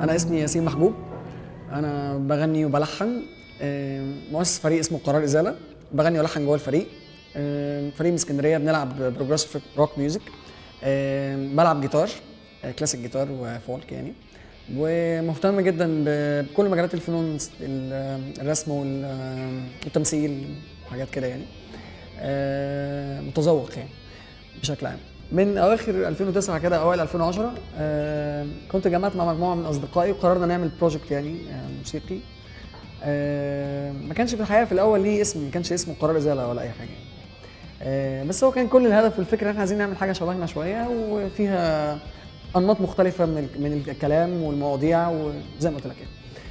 انا اسمي ياسين محبوب انا بغني وبلحن آه، مؤسس فريق اسمه قرار ازاله بغني والحن جوه الفريق آه، فريق من اسكندريه بنلعب بروجريسيف روك ميوزك آه، بلعب جيتار آه، كلاسيك جيتار وفولك يعني ومهتم جدا ب- بكل مجالات الفنون ال- الرسم وال- والتمثيل وحاجات كده يعني آه، متذوق يعني بشكل عام من اواخر 2009 كده اوائل 2010 آه، كنت جمعت مع مجموعه من اصدقائي وقررنا نعمل بروجكت يعني آه، موسيقي آه، ما كانش في الحقيقه في الاول ليه اسم ما كانش اسمه قرار ازاله ولا اي حاجه يعني. آه، بس هو كان كل الهدف والفكره ان احنا عايزين نعمل حاجه شبهنا شويه وفيها انماط مختلفه من ال- من الكلام والمواضيع وزي ما قلت لك يعني.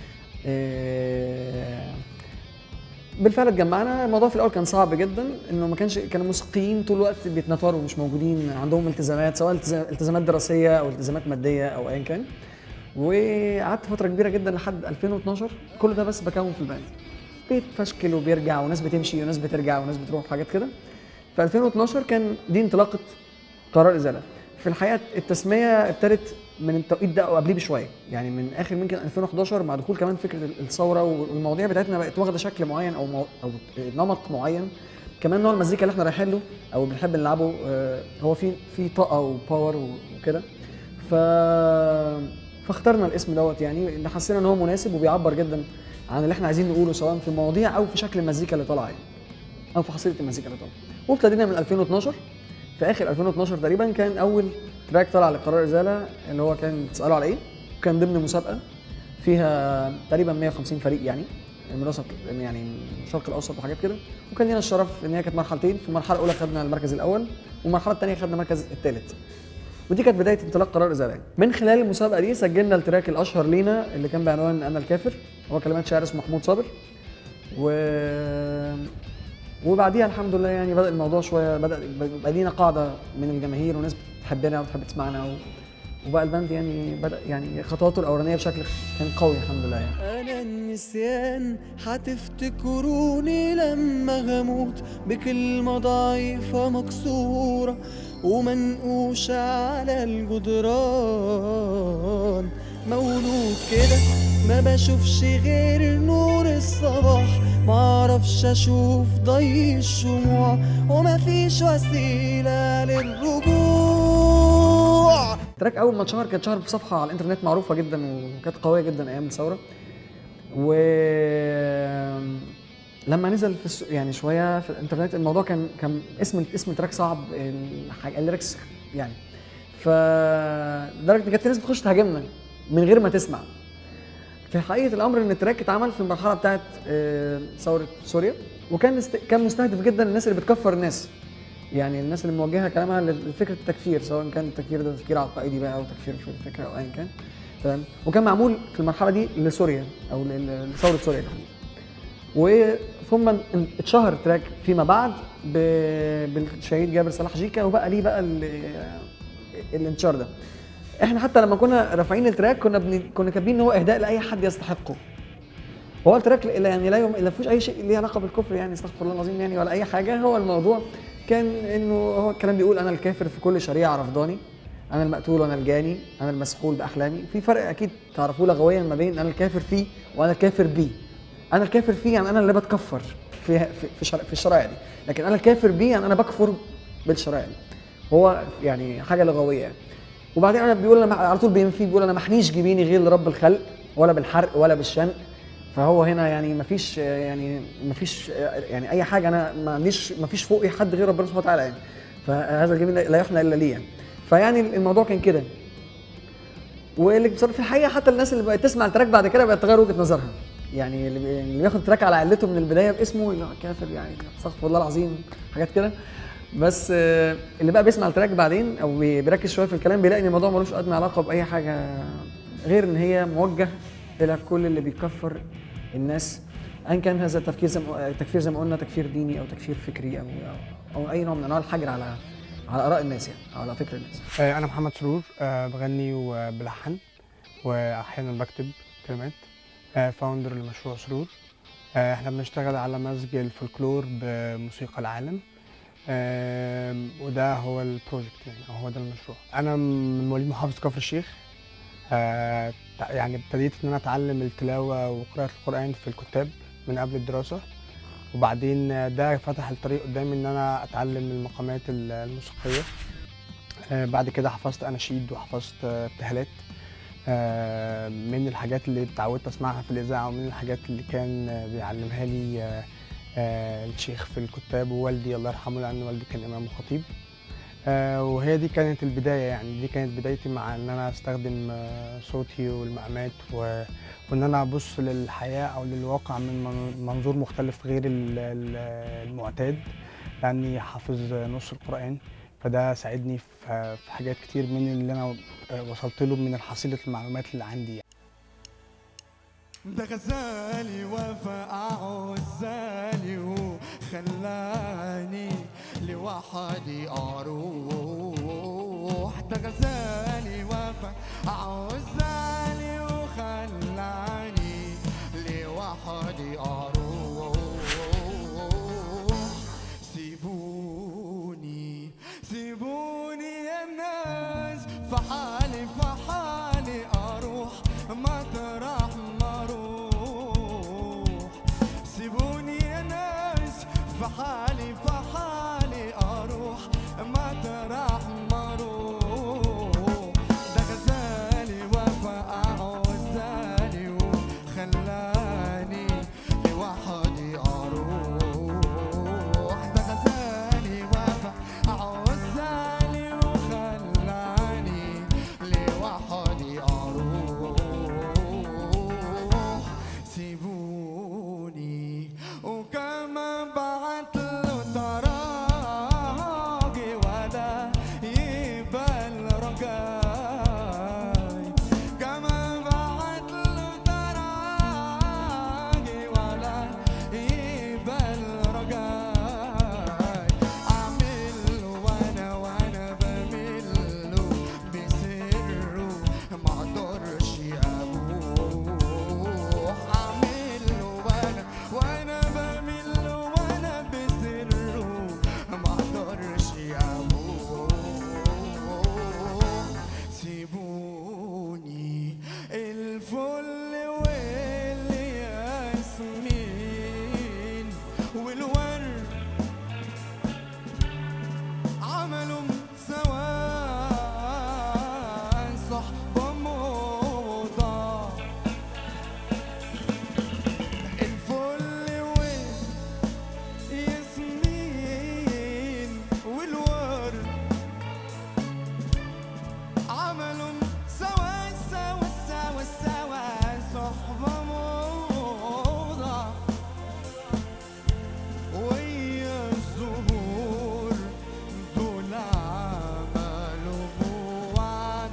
آه، بالفعل اتجمعنا الموضوع في الاول كان صعب جدا انه ما كانش كانوا موسيقيين طول الوقت بيتنطروا ومش موجودين عندهم التزامات سواء التزام- التزامات دراسيه او التزامات ماديه او ايا كان وقعدت فتره كبيره جدا لحد 2012 كل ده بس بكون في الباند بيتفشكل وبيرجع وناس بتمشي وناس بترجع وناس بتروح حاجات كده في 2012 كان دي انطلاقه قرار ازاله في الحقيقه التسميه ابتدت من التوقيت ده او قبليه بشويه يعني من اخر يمكن 2011 مع دخول كمان فكره الثوره والمواضيع بتاعتنا بقت واخده شكل معين او مو او نمط معين كمان نوع المزيكا اللي احنا رايحين له او بنحب نلعبه آه، هو في في طاقه وباور وكده ف فاخترنا الاسم دوت يعني اللي حسينا ان هو مناسب وبيعبر جدا عن اللي احنا عايزين نقوله سواء في المواضيع او في شكل المزيكا اللي طالعه يعني او في حصيله المزيكا اللي طالعه وابتدينا من 2012 في اخر 2012 تقريبا كان اول تراك طلع لقرار ازاله اللي هو كان تسالوا على ايه كان ضمن مسابقه فيها تقريبا 150 فريق يعني من الوسط يعني من الشرق الاوسط وحاجات كده وكان لنا الشرف ان هي كانت مرحلتين في المرحله الاولى خدنا المركز الاول والمرحله الثانيه خدنا المركز الثالث ودي كانت بدايه انطلاق قرار ازاله من خلال المسابقه دي سجلنا التراك الاشهر لينا اللي كان بعنوان انا الكافر هو كلمات شاعر اسمه محمود صابر و وبعديها الحمد لله يعني بدا الموضوع شويه بدا بقى لينا قاعده من الجماهير وناس بتحبنا وبتحب تسمعنا و... وبقى الباند يعني بدا يعني خطواته الاولانيه بشكل كان قوي الحمد لله يعني أنا النسيان هتفتكروني لما هموت بكلمة ضعيفة مكسورة ومنقوشة على الجدران مولود كده ما بشوفش غير نور الصباح معرفش اشوف ضي الشموع ومفيش وسيلة للرجوع التراك اول ما اتشهر كان اتشهر في صفحه على الانترنت معروفه جدا وكانت قويه جدا ايام الثوره و لما نزل في الس... يعني شويه في الانترنت الموضوع كان كان اسم اسم التراك صعب الحاجة- الليركس يعني ف لدرجه ان كانت في ناس بتخش تهاجمنا من غير ما تسمع في حقيقه الامر ان التراك اتعمل في المرحله بتاعت آه، ثوره سوريا وكان است... كان مستهدف جدا الناس اللي بتكفر الناس يعني الناس اللي موجهه كلامها لفكره التكفير سواء كان التكفير ده تفكير عقائدي بقى او تكفير في الفكره او ايا كان تمام وكان معمول في المرحله دي لسوريا او ل- لثوره سوريا تحديدا وثم ان- اتشهر التراك فيما بعد ب- بالشهيد جابر صلاح جيكا وبقى ليه بقى ال- الانتشار ده احنا حتى لما كنا رافعين التراك كنا بن... كنا كاتبين ان هو اهداء لاي حد يستحقه هو التراك لا- يعني لا يوم لا فيهوش اي شيء ليه علاقه بالكفر يعني استغفر الله العظيم يعني ولا اي حاجه هو الموضوع كان انه هو الكلام بيقول انا الكافر في كل شريعه رفضاني انا المقتول وانا الجاني انا المسحول باحلامي في فرق اكيد تعرفوه لغويا ما بين انا الكافر فيه وانا الكافر بيه انا الكافر فيه يعني انا اللي بتكفر في في في, شرع في الشرائع دي لكن انا الكافر بيه يعني انا بكفر بالشرائع دي هو يعني حاجه لغويه يعني وبعدين انا بيقول انا على طول بينفي بيقول انا محنيش جبيني غير لرب الخلق ولا بالحرق ولا بالشنق فهو هنا يعني مفيش يعني مفيش يعني اي حاجه انا ما عنديش مفيش فوقي حد غير ربنا سبحانه وتعالى يعني فهذا الجميل لا يحنى الا لي يعني فيعني الموضوع كان كده واللي بصراحه في الحقيقه حتى الناس اللي بقت تسمع التراك بعد كده بقت تغير وجهه نظرها يعني اللي بي- اللي بياخد التراك على علته من البدايه باسمه لا كافر يعني استغفر الله العظيم حاجات كده بس آه، اللي بقى بيسمع التراك بعدين او بي- بيركز شويه في الكلام بيلاقي ان الموضوع ملوش ادنى علاقه باي حاجه غير ان هي موجه الى كل اللي بيكفر الناس ايا كان هذا التفكير زي ما التكفير زي ما قلنا تكفير ديني او تكفير فكري او او, أو اي نوع من انواع الحجر على على اراء الناس يعني أو على فكر الناس آه، أنا محمد سرور آه، بغني وبلحن وأحيانا بكتب كلمات فاوندر لمشروع سرور آه، احنا بنشتغل على مزج الفولكلور بموسيقى العالم آم، وده هو البروجكت يعني أو هو ده المشروع أنا من مواليد محافظة كفر الشيخ آه، تع- يعني ابتديت ان انا اتعلم التلاوه وقراءه القران في الكتاب من قبل الدراسه وبعدين ده فتح الطريق قدامي ان انا اتعلم المقامات ال- الموسيقيه آه، بعد كده حفظت اناشيد وحفظت آه، ابتهالات آه، من الحاجات اللي اتعودت اسمعها في الاذاعه ومن الحاجات اللي كان آه، بيعلمها لي آه، آه، الشيخ في الكتاب ووالدي الله يرحمه لان والدي كان امام وخطيب آه، وهي دي كانت البدايه يعني دي كانت بدايتي مع ان انا استخدم آه، صوتي والمقامات و... وان انا ابص للحياه او للواقع من من- منظور مختلف غير ال- ال- المعتاد لاني حافظ نص القران فده ساعدني في في حاجات كتير من اللي انا آه، وصلت له من حصيله المعلومات اللي عندي يعني. ده غزالي وفى عزالي وخلاني لوحدي اروح ده غزالي وفى عزالي وخلاني لوحدي اروح سيبوني سيبوني يا ناس في حالي في حالي اروح مطرح ما اروح سيبوني يا ناس في حالي في حالي اروح مطرح ما اروح ده غزالي وفى عزالي وخلاني لوحدي اروح ده غزالي وفى عزالي وخلاني لوحدي اروح سيبوني وكما بعت له تراجي ولا يبال رجاي كما بعت له تراجي ولا يبال رجاي اعمل له وانا وانا بمل له بسره ما اقدرش ابوح اعمل له وانا وانا بمل له وانا بسره ما اقدرش ابوح سيبوني الفل والياسمين والورد عملوا سوا صحبة موضة الفل والياسمين والورد عملوا سوا سوا سوا سوا صحبة موضة ويا الزهور دول عملوا موعد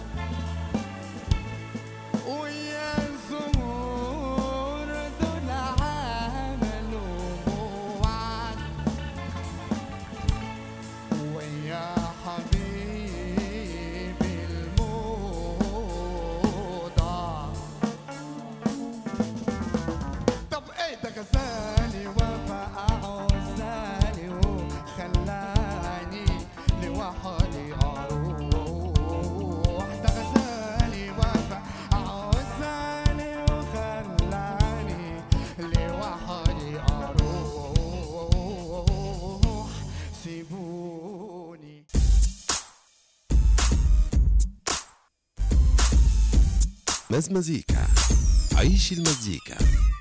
ويا الزهور دول عملوا موعد ويا حبيبي الموضة طب ايه ده غزالي وفى عزالي وخلاني لوحدي اروح ده غزالي وفى عزالي وخلاني لوحدي اروح سيبوني مزمزيكا عيش المزيكا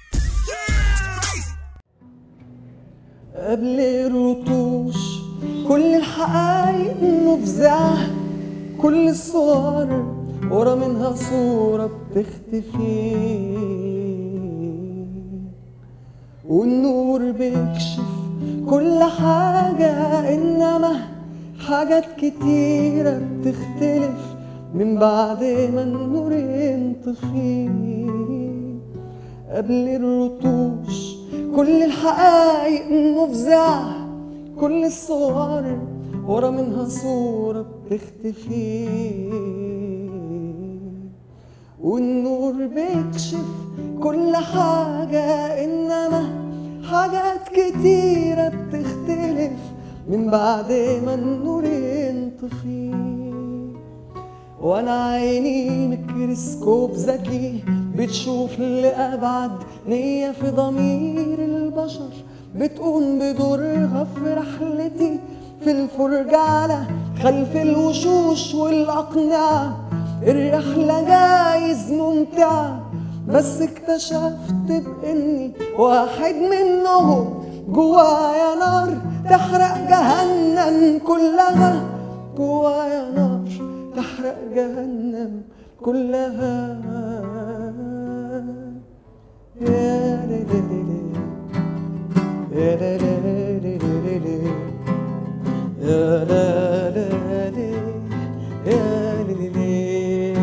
قبل الرطوش كل الحقايق مفزعة كل الصور ورا منها صورة بتختفي والنور بيكشف كل حاجة إنما حاجات كتيرة بتختلف من بعد ما النور ينطفي قبل الرطوش كل الحقايق مفزعة كل الصور ورا منها صورة بتختفي والنور بيكشف كل حاجة إنما حاجات كتيرة بتختلف من بعد ما النور ينطفي وانا عيني ميكروسكوب ذكي بتشوف لأبعد نية في ضمير البشر بتقوم بدورها في رحلتي في الفرجة على خلف الوشوش والأقنعة الرحلة جايز ممتعة بس اكتشفت بإني واحد منهم جوايا نار تحرق جهنم كلها جوايا نار تحرق جهنم كلها يا ليلي يا ليلي يا لا لا لي يا ليلي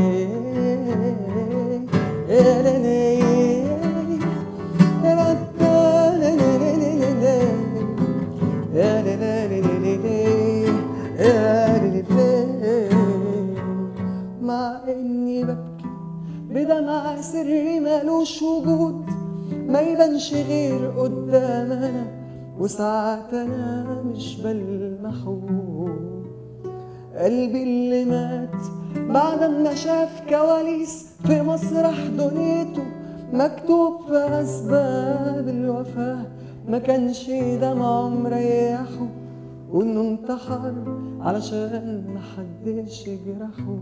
يا ليلي يا لا لا لا لا لا لا. يا لا لا لا لا لا. يا لا لا لا. مع اني ببكي بدمع سري مالوش وجود ما يبانش غير قدام انا وساعات انا مش بلمحه قلبي اللي مات بعد ما شاف كواليس في مسرح دنيته مكتوب في اسباب الوفاه ما كانش دمعه مريحه وانه انتحر علشان محدش يجرحه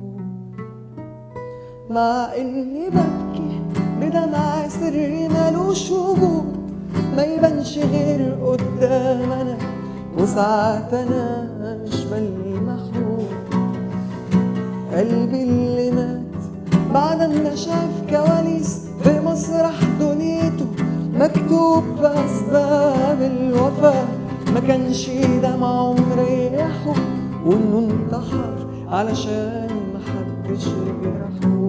مع اني ببكي بدمع سري مالوش وجود ما يبانش غير قدام انا وساعات انا مش بلمحه قلبي اللي مات بعد ما شاف كواليس في مسرح دنيته مكتوب في اسباب الوفاه ما كانش دمعه مريحه وانه انتحر علشان محدش يجرحه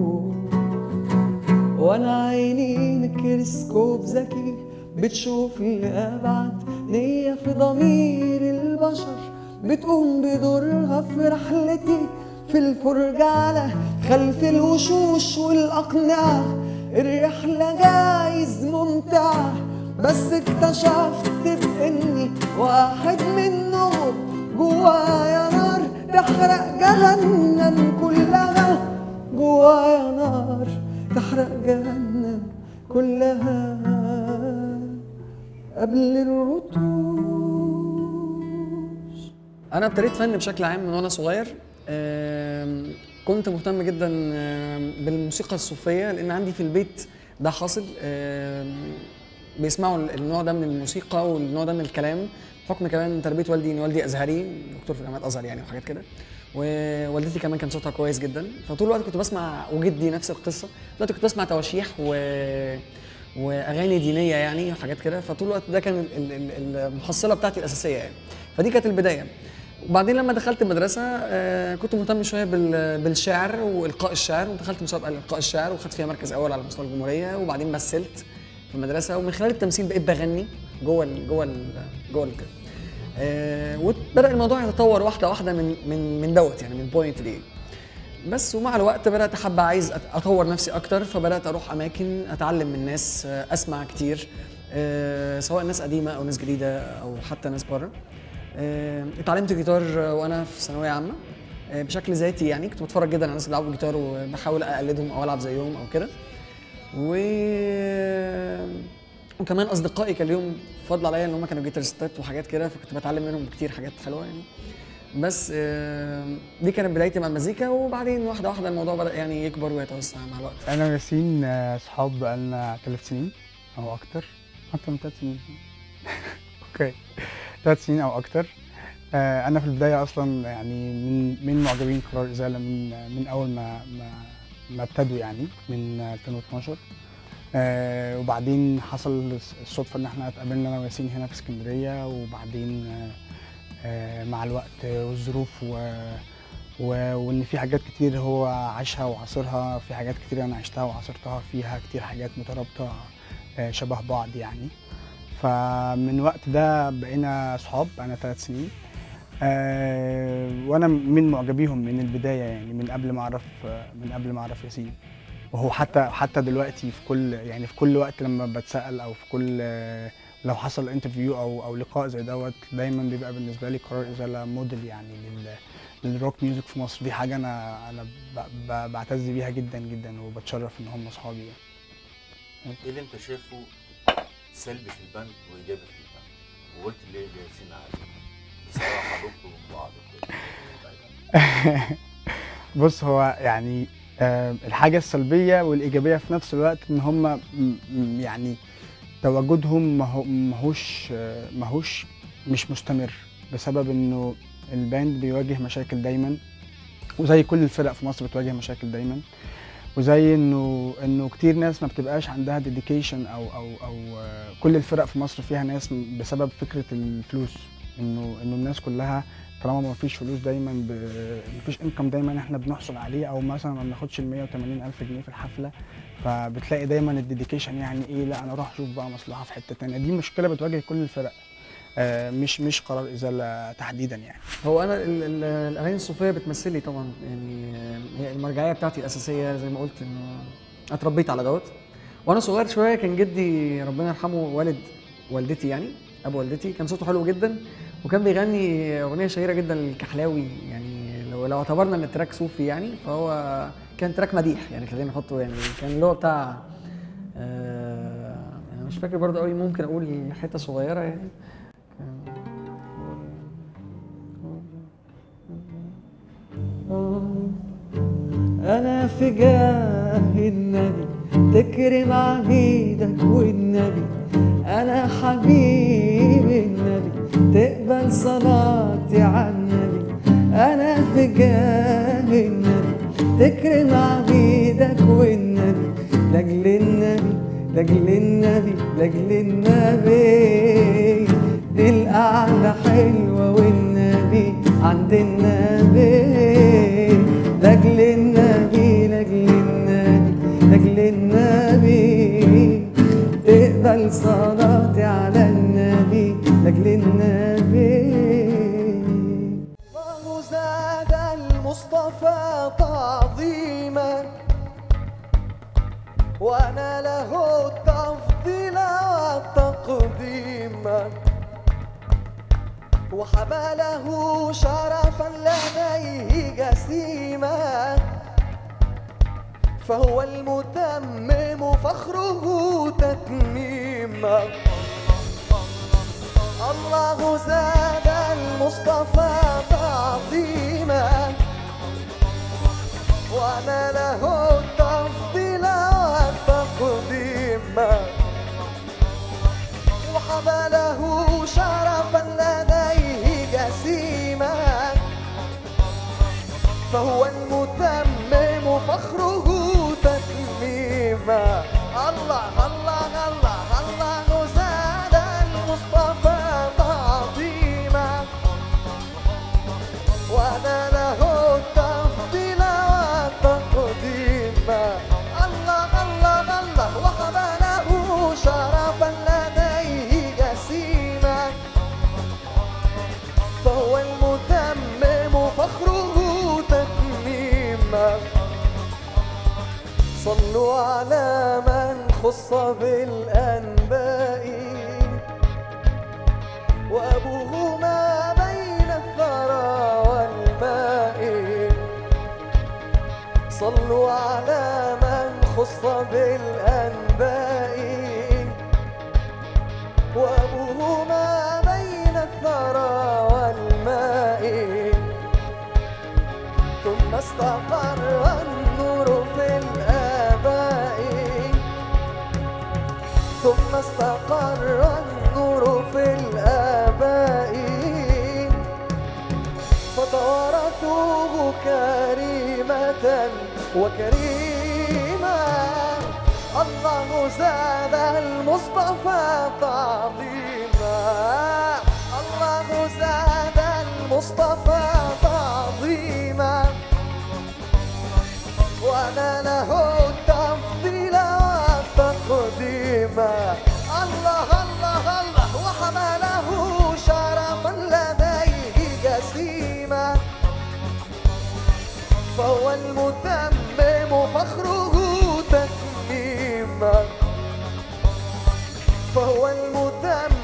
وانا عيني ميكروسكوب ذكي بتشوف لأبعد نية في ضمير البشر بتقوم بدورها في رحلتي في الفرجة على خلف الوشوش والأقنعة الرحلة جايز ممتعة بس اكتشفت بإني واحد منهم جوايا نار تحرق جهنم كلها جوايا نار تحرق جهنم كلها قبل الرطوش انا ابتديت فن بشكل عام من وانا صغير آم، كنت مهتم جدا آم، بالموسيقى الصوفيه لان عندي في البيت ده حاصل آم، بيسمعوا النوع ده من الموسيقى والنوع ده من الكلام بحكم كمان تربيه والدي ان والدي ازهري دكتور في جامعه ازهر يعني وحاجات كده ووالدتي كمان كان صوتها كويس جدا فطول الوقت كنت بسمع وجدي نفس القصه دلوقتي كنت بسمع تواشيح و واغاني دينيه يعني وحاجات كده فطول الوقت ده كان ال- ال- المحصله بتاعتي الاساسيه يعني فدي كانت البدايه وبعدين لما دخلت المدرسه آه، كنت مهتم شويه بال- بالشعر والقاء الشعر ودخلت مسابقه لالقاء الشعر وخدت فيها مركز اول على مستوى الجمهوريه وبعدين مثلت في المدرسه ومن خلال التمثيل بقيت بغني جوه ال جوه ال جوه ال آه، وبدا الموضوع يتطور واحده واحده من من من دوت يعني من بوينت دي بس ومع الوقت بدات حابه عايز أت- اطور نفسي اكتر فبدات اروح اماكن اتعلم من ناس آه، اسمع كتير آه، سواء ناس قديمه او ناس جديده او حتى ناس بره آه، اتعلمت جيتار آه، وانا في ثانويه عامه آه، بشكل ذاتي يعني كنت بتفرج جدا على الناس بيلعبوا جيتار وبحاول اقلدهم او العب زيهم او كده و وكمان اصدقائي كان ليهم فضل عليا ان هم كانوا جيتارستات وحاجات كده فكنت بتعلم منهم كتير حاجات حلوه يعني بس آه، دي كانت بدايتي مع المزيكا وبعدين واحده واحده الموضوع بدا يعني يكبر ويتوسع مع الوقت انا وياسين آه، صحاب بقالنا ثلاث سنين او اكتر اكتر من ثلاث سنين اوكي ثلاث سنين او اكتر آه، انا في البدايه اصلا يعني من من معجبين قرار ازاله من من اول ما ما ما ابتدوا يعني من آه، 2012 آه، وبعدين حصل الصدفه ان احنا اتقابلنا انا وياسين هنا في اسكندريه وبعدين آه، آه، مع الوقت والظروف و و... وان في حاجات كتير هو عاشها وعاصرها في حاجات كتير انا عشتها وعاصرتها فيها كتير حاجات مترابطه آه، شبه بعض يعني فمن الوقت ده بقينا صحاب انا ثلاث سنين آه، وانا من معجبيهم من البدايه يعني من قبل ما اعرف آه، من قبل ما اعرف ياسين وهو حتى حتى دلوقتي في كل يعني في كل وقت لما بتسال او في كل آه، لو حصل انترفيو او او لقاء زي دوت دايما بيبقى بالنسبه لي قرار ازاله موديل يعني لل للروك ميوزك في مصر دي حاجه انا انا ب- ب- بعتز بيها جدا جدا وبتشرف ان هم اصحابي يعني ايه اللي انت شايفه سلبي في البند وايجابي في البند وقلت ليه لياسين علي بصراحه دكتور من بعض كده بص هو يعني آه، الحاجة السلبية والإيجابية في نفس الوقت إن هم يعني تواجدهم ما هو- ماهوش آه، ماهوش مش مستمر بسبب إنه الباند بيواجه مشاكل دايما وزي كل الفرق في مصر بتواجه مشاكل دايما وزي انه انه كتير ناس ما بتبقاش عندها ديديكيشن او او او آه، كل الفرق في مصر فيها ناس م- بسبب فكره الفلوس انه انه الناس كلها طالما ما فيش فلوس دايما ب... ما فيش انكم دايما احنا بنحصل عليه او مثلا ما بناخدش ال 180 الف جنيه في الحفله فبتلاقي دايما الديديكيشن يعني ايه لا انا اروح اشوف بقى مصلحه في حته تانية دي مشكله بتواجه كل الفرق آه، مش مش قرار ازاله تحديدا يعني هو انا ال- ال- الاغاني الصوفيه بتمثلي طبعا يعني هي المرجعيه بتاعتي الاساسيه زي ما قلت انه أنا اتربيت على دوت وانا صغير شويه كان جدي ربنا يرحمه والد والدتي يعني ابو والدتي كان صوته حلو جدا وكان بيغني اغنيه شهيره جدا للكحلاوي يعني لو لو اعتبرنا ان التراك صوفي يعني فهو كان تراك مديح يعني خلينا نحطه يعني كان اللي هو بتاع آه انا مش فاكر برضه قوي ممكن اقول حته صغيره يعني أنا في جاه النبي تكرم عبيدك والنبي أنا حبيب النبي تقبل صلاتي على النبي أنا في جاه النبي تكرم عبيدك والنبي لأجل النبي لأجل النبي لأجل النبي دي القعدة حلوة والنبي عند النبي لاجل النبي لاجل النبي لاجل النبي اقبل صلاتي على النبي لاجل النبي الله زاد المصطفى تعظيما وانا له التفضيل والتقديم وحمله شرفا لديه جسيما فهو المتمم فخره تتميما الله زاد المصطفى تعظيما وانا له التفضيل والتقديم وحمله شرفا لديه جسيما فهو المتمم فخره تتميما الله الله الله الله زاد المصطفى تعظيما وانا له التفضيل والتقديم الله الله الله وحمله شرفا لديه جسيما فهو المتمم فخره تتميما صلوا على من خص بالأنباء وأبوه ما بين الثرى والماء صلوا على من خص بالأنباء وأبوه ما بين الثرى والماء ثم استقر النور في الآباء ثم استقر النور في الآباء فتوارثوه كريمة وكريما الله زاد المصطفى تعظيما الله زاد المصطفى تعظيما وانا له التفضيل والتقديم الله الله الله وحمله شرفا لديه جسيما فهو المتمم فخره تتميما فهو المتمم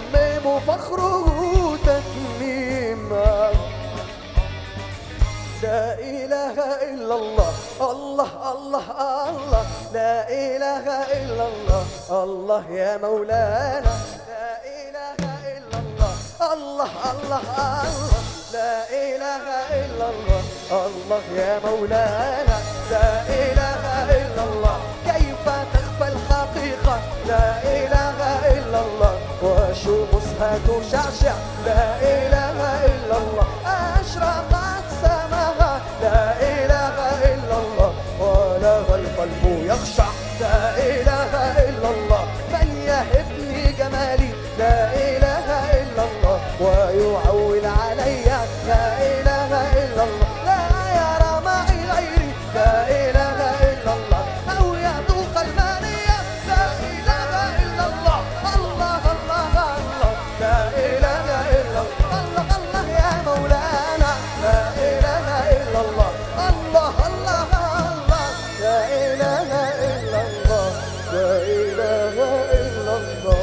الله الله لا إله إلا الله الله يا مولانا لا إله إلا الله الله الله الله لا إله إلا الله الله يا مولانا لا إله إلا الله كيف تخفى الحقيقة لا إله إلا الله وشموسها تشعشع لا إله إلا الله أشرقت سماها لا إله إلا الله ولا القلب يخشع لا إله إلا الله من يهبني جمالي لا إله إلا الله ويعول علي لا إله إلا الله لا يرى معي غيري لا إله إلا الله أو يذوق المانية لا إله إلا الله الله الله الله لا إله إلا الله الله الله يا مولانا لا إله إلا الله الله الله الله لا إله إلا الله لا إله إلا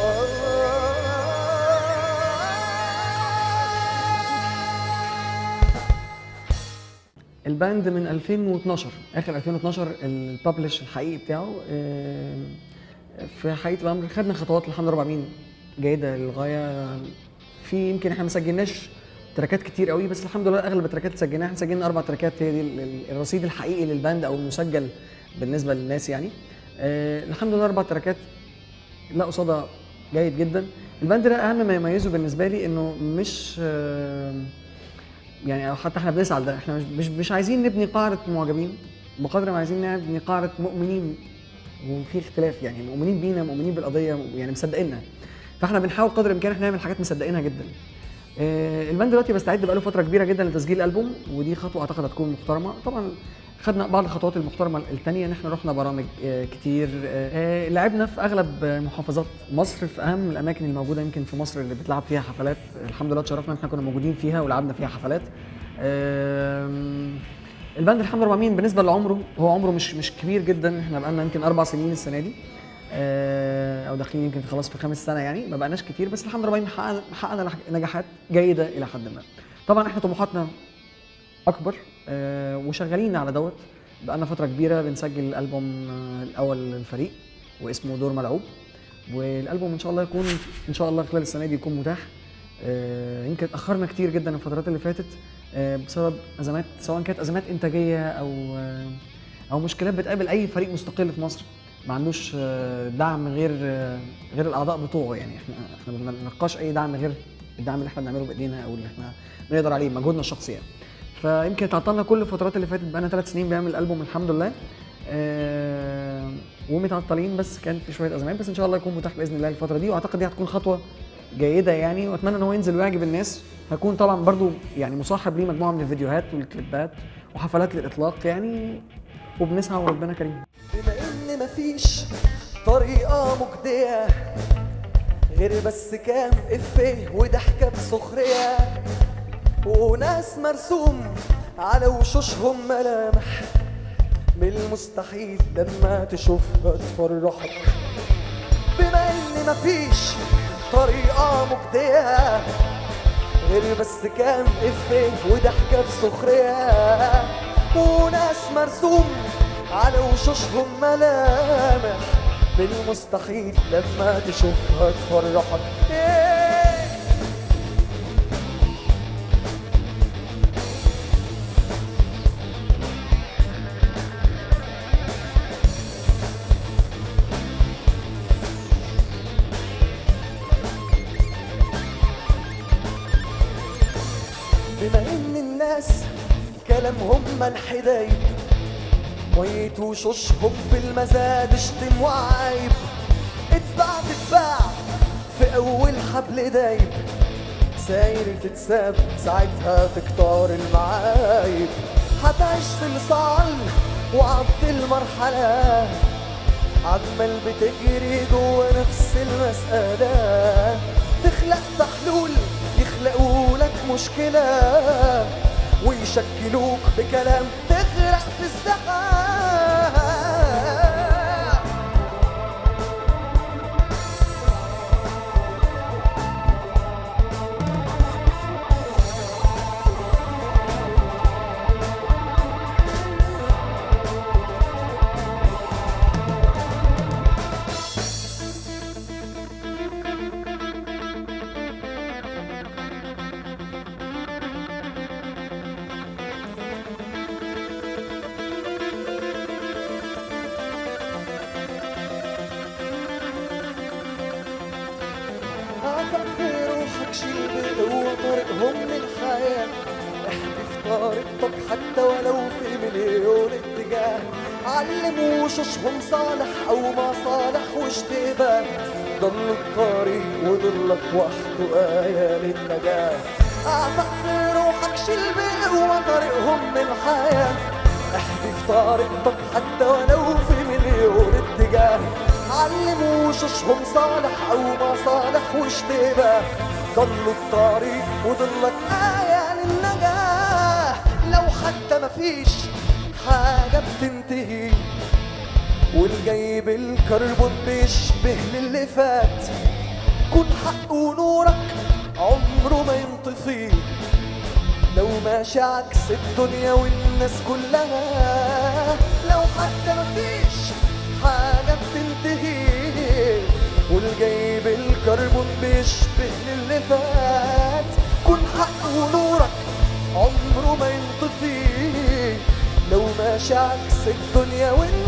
الله الباند من 2012 اخر 2012 الببلش الحقيقي بتاعه آه، في حقيقه الامر خدنا خطوات الحمد لله رب العالمين جيده للغايه في يمكن احنا ما سجلناش تراكات كتير قوي بس الحمد لله اغلب التراكات اللي سجلناها احنا سجلنا اربع تراكات هي دي ال- ال- الرصيد الحقيقي للباند او المسجل بالنسبه للناس يعني آه، الحمد لله اربع تراكات لا قصادها جيد جدا الباند ده اهم ما يميزه بالنسبه لي انه مش آه، يعني او حتى احنا بنسعى لده احنا مش مش, مش عايزين نبني قاعده معجبين بقدر ما عايزين نبني قاعده مؤمنين وفي اختلاف يعني مؤمنين بينا مؤمنين بالقضيه يعني مصدقينها فاحنا بنحاول قدر الامكان احنا نعمل حاجات مصدقينها جدا آه، الباند دلوقتي بستعد بقاله فتره كبيره جدا لتسجيل البوم ودي خطوه اعتقد هتكون محترمه طبعا خدنا بعض الخطوات المحترمه الثانيه ان احنا رحنا برامج آه، كتير آه، لعبنا في اغلب آه، محافظات مصر في اهم الاماكن الموجوده يمكن في مصر اللي بتلعب فيها حفلات الحمد لله اتشرفنا ان احنا كنا موجودين فيها ولعبنا فيها حفلات آم، الباند الحمد لله العالمين بالنسبه لعمره هو عمره مش مش كبير جدا احنا بقالنا يمكن اربع سنين السنه دي آه، او داخلين يمكن خلاص في خامس سنه يعني ما بقناش كتير بس الحمد لله العالمين حققنا حققنا نح- نجاحات جيده الى حد ما طبعا احنا طموحاتنا اكبر آه، وشغالين على دوت بقالنا فتره كبيره بنسجل الالبوم آه، الاول للفريق واسمه دور ملعوب والالبوم ان شاء الله يكون ان شاء الله خلال السنه دي يكون متاح آه، يمكن اتاخرنا كتير جدا الفترات اللي فاتت آه، بسبب ازمات سواء كانت ازمات انتاجيه او آه، او مشكلات بتقابل اي فريق مستقل في مصر ما عندوش آه، دعم غير آه، غير الاعضاء بتوعه يعني احنا احنا ما بنلقاش اي دعم غير الدعم اللي احنا بنعمله بايدينا او اللي احنا بنقدر عليه مجهودنا الشخصي يعني فيمكن تعطلنا كل الفترات اللي فاتت بقالنا ثلاث سنين بنعمل البوم الحمد لله آه ومتعطلين بس كان في شويه ازمات بس ان شاء الله يكون متاح باذن الله الفتره دي واعتقد دي هتكون خطوه جيده يعني واتمنى ان هو ينزل ويعجب الناس هكون طبعا برضو يعني مصاحب ليه مجموعه من الفيديوهات والكليبات وحفلات للاطلاق يعني وبنسعى وربنا كريم بما ان مفيش طريقة مجدية غير بس كام افيه وضحكة بسخرية وناس مرسوم على وشوشهم ملامح من المستحيل لما تشوفها تفرحك بما ان مفيش طريقة مجدية غير بس كام افيه وضحكة بسخرية وناس مرسوم على وشوشهم ملامح من المستحيل لما تشوفها تفرحك إيه بما ان الناس كلامهم ملح دايب ميت وشوشهم في المزاد اشتم وعايب اتباع تتباع في اول حبل دايب ساير تتساب ساعتها تكتار المعايب هتعيش صلصال وعبد المرحلة عمال بتجري جوه نفس المسألة تخلق في حلول يخلقوا لك مشكلة ويشكلوك بكلام تغرق في السحاب اعفق في روحك شيل بقوة طريقهم للحياة احذف طريقتك حتى ولو في مليون اتجاه علم وشوشهم صالح او مصالح واشتباه ضل الطريق وضلك وحده آية للنجاة اعفق في روحك شيل بقوة طريقهم للحياة احذف طريقتك حتى ولو في مليون اتجاه علم وشوشهم صالح او مصالح واشتباه ضلوا الطريق وضلك آية للنجاة لو حتى مفيش حاجة بتنتهي والجاي بالكربون بيشبه للي فات كن حق ونورك عمره ما ينطفي لو ماشي عكس الدنيا والناس كلها لو حتى مفيش حاجة بتنتهي والجاي بالكربون بيشبه للي فات كن حق ونورك عمره ما ينطفي لو ماشي عكس الدنيا والناس